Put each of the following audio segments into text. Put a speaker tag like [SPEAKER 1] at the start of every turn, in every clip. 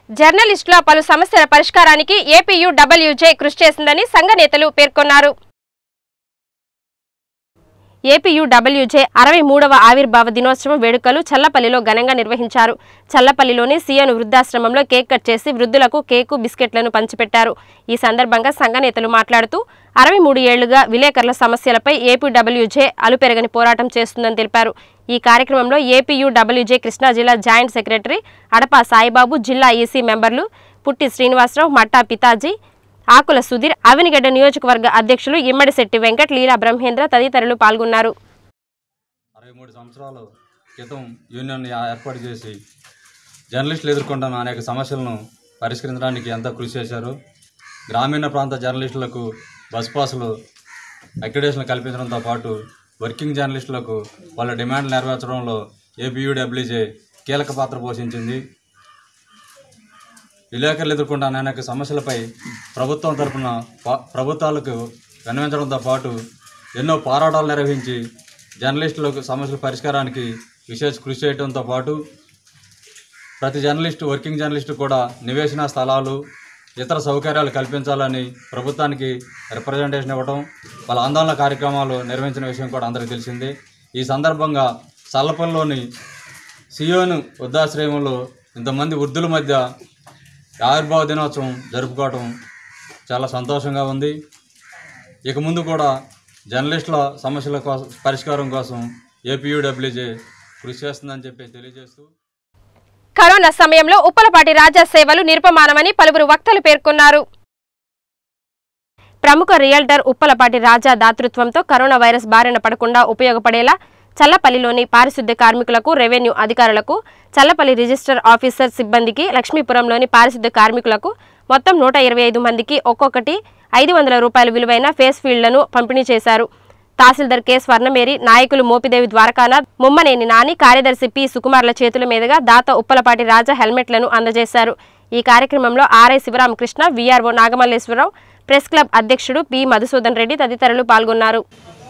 [SPEAKER 1] జర్నలిస్టుల పలు సమస్యల పరిష్కారానికి ఏపీయూడబ్ల్యూజే కృషి చేసిందని సంఘ నేతలు పేర్కొన్నారు ఏపీయూడబ్ల్యూజే అరవై మూడవ ఆవిర్భావ దినోత్సవం వేడుకలు చల్లపల్లిలో ఘనంగా నిర్వహించారు చల్లపల్లిలోని సీఎను వృద్ధాశ్రమంలో కేక్ కట్ చేసి వృద్ధులకు కేకు బిస్కెట్లను పంచిపెట్టారు ఈ సందర్భంగా సంఘ నేతలు మాట్లాడుతూ అరవై మూడు ఏళ్లుగా విలేకరుల సమస్యలపై ఏపీడబ్ల్యూజే అలుపెరగని పోరాటం చేస్తుందని తెలిపారు ఈ కార్యక్రమంలో ఏపీయూడబ్ల్యూజే కృష్ణా జిల్లా జాయింట్ సెక్రటరీ అడపా సాయిబాబు జిల్లా ఈసీ మెంబర్లు పుట్టి శ్రీనివాసరావు మట్టా పితాజీ ఆకుల సుధీర్ అవినిగడ్డ నియోజకవర్గ అధ్యక్షులు ఇమ్మడిశెట్టి వెంకట్ లీలా బ్రహ్మేంద్ర తదితరులు పాల్గొన్నారు
[SPEAKER 2] అరవై మూడు సంవత్సరాల క్రితం యూనియన్ ఏర్పాటు చేసి జర్నలిస్టులు ఎదుర్కొంటున్న అనేక సమస్యలను పరిష్కరించడానికి ఎంతో కృషి చేశారు గ్రామీణ ప్రాంత జర్నలిస్టులకు బస్ పాసులు అక్రిడేషన్ కల్పించడంతో పాటు వర్కింగ్ జర్నలిస్టులకు వాళ్ళ డిమాండ్లు నెరవేర్చడంలో ఏపీయూడబ్ల్యూజే కీలక పాత్ర పోషించింది విలేకరులు ఎదుర్కొంటున్న అనేక సమస్యలపై ప్రభుత్వం తరపున పా- ప్రభుత్వాలకు విన్నవించడంతో పాటు ఎన్నో పోరాటాలు నిర్వహించి జర్నలిస్టులకు సమస్యల పరిష్కారానికి విశేష కృషి చేయడంతో పాటు ప్రతి జర్నలిస్టు వర్కింగ్ జర్నలిస్టు కూడా నివేశన స్థలాలు ఇతర సౌకర్యాలు కల్పించాలని ప్రభుత్వానికి రిప్రజెంటేషన్ ఇవ్వడం వాళ్ళ ఆందోళన కార్యక్రమాలు నిర్వహించిన విషయం కూడా అందరికీ తెలిసిందే ఈ సందర్భంగా చల్లపల్లిలోని సియోను వృద్ధాశ్రయంలో ఇంతమంది వృద్ధుల మధ్య ఆవిర్భావ దినోత్సవం జరుపుకోవడం చాలా సంతోషంగా ఉంది ఇక ముందు కూడా జర్నలిస్టుల సమస్యల కోసం పరిష్కారం కోసం ఏపీయూడబ్ల్యూజే కృషి చేస్తుందని చెప్పి తెలియజేస్తూ
[SPEAKER 1] కరోనా సమయంలో ఉప్పలపాటి రాజా సేవలు నిరుపమానమని పలువురు వక్తలు పేర్కొన్నారు ప్రముఖ రియల్టర్ ఉప్పలపాటి రాజా దాతృత్వంతో కరోనా వైరస్ బారిన పడకుండా ఉపయోగపడేలా చల్లపల్లిలోని పారిశుద్ధ్య కార్మికులకు రెవెన్యూ అధికారులకు చల్లపల్లి రిజిస్టర్ ఆఫీసర్ సిబ్బందికి లక్ష్మీపురంలోని పారిశుద్ధ్య కార్మికులకు మొత్తం నూట ఇరవై ఐదు మందికి ఒక్కొక్కటి ఐదు వందల రూపాయల విలువైన ఫేస్ ఫీల్డ్లను పంపిణీ చేశారు తహసీల్దార్ కె స్వర్ణమేరి నాయకులు మోపిదేవి ద్వారకానాథ్ ముమ్మనేని నాని కార్యదర్శి పి సుకుమార్ల చేతుల మీదుగా దాత ఉప్పలపాటి రాజా హెల్మెట్లను అందజేశారు ఈ కార్యక్రమంలో R I Sivaramakrishna V R O Nagamalleswara Rao press club అధ్యక్షుడు పి మధుసూదన్ రెడ్డి తదితరులు పాల్గొన్నారు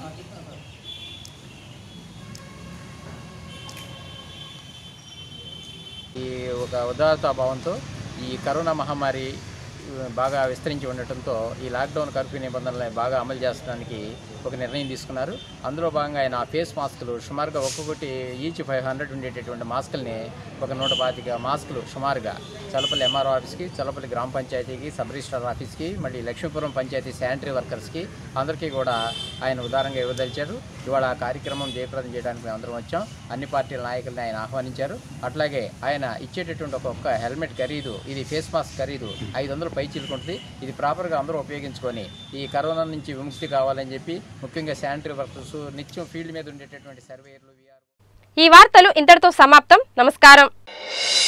[SPEAKER 3] ఈ ఒక ఉదారతా భావంతో ఈ కరోనా మహమ్మారి ఆ, బాగా విస్తరించి ఉండటంతో ఈ లాక్డౌన్ కర్ఫ్యూ నిబంధనలను బాగా అమలు చేసడానికి ఒక నిర్ణయం తీసుకున్నారు అందులో భాగంగా ఆయన ఆ ఫేస్ మాస్కులు సుమారుగా ఒక్కొక్కటి ఈచ్ ఫైవ్ హండ్రెడ్ ఉండేటటువంటి మాస్కుల్ని ఒక నూట పాతిక మాస్కులు సుమారుగా చలపల్లి ఎంఆర్ఓ ఆఫీస్కి చలపల్లి గ్రామ పంచాయతీకి సబ్ రిజిస్ట్రార్ ఆఫీస్కి మళ్ళీ లక్ష్మీపురం పంచాయతీ శానిటరీ వర్కర్స్కి అందరికీ కూడా ఆయన ఉదారంగా ఇవ్వదలిచారు ఇవాళ ఆ కార్యక్రమం జయప్రదం చేయడానికి మేము అందరం వచ్చాం అన్ని పార్టీల నాయకుల్ని ఆయన ఆహ్వానించారు అట్లాగే ఆయన ఇచ్చేటటువంటి ఒక్కొక్క హెల్మెట్ ఖరీదు ఇది ఫేస్ మాస్క్ ఖరీదు ఐదు వందలు పై చిలుకుంటుంది ఇది ప్రాపర్గా అందరూ ఉపయోగించుకొని ఈ కరోనా నుంచి విముక్తి కావాలని చెప్పి ముఖ్యంగా శానిటరీ వర్కర్స్ నిత్యం ఫీల్డ్ మీద ఉండేటటువంటి సర్వేయర్లు వీఆర్
[SPEAKER 1] ఈ వార్తలు ఇంతటితో సమాప్తం నమస్కారం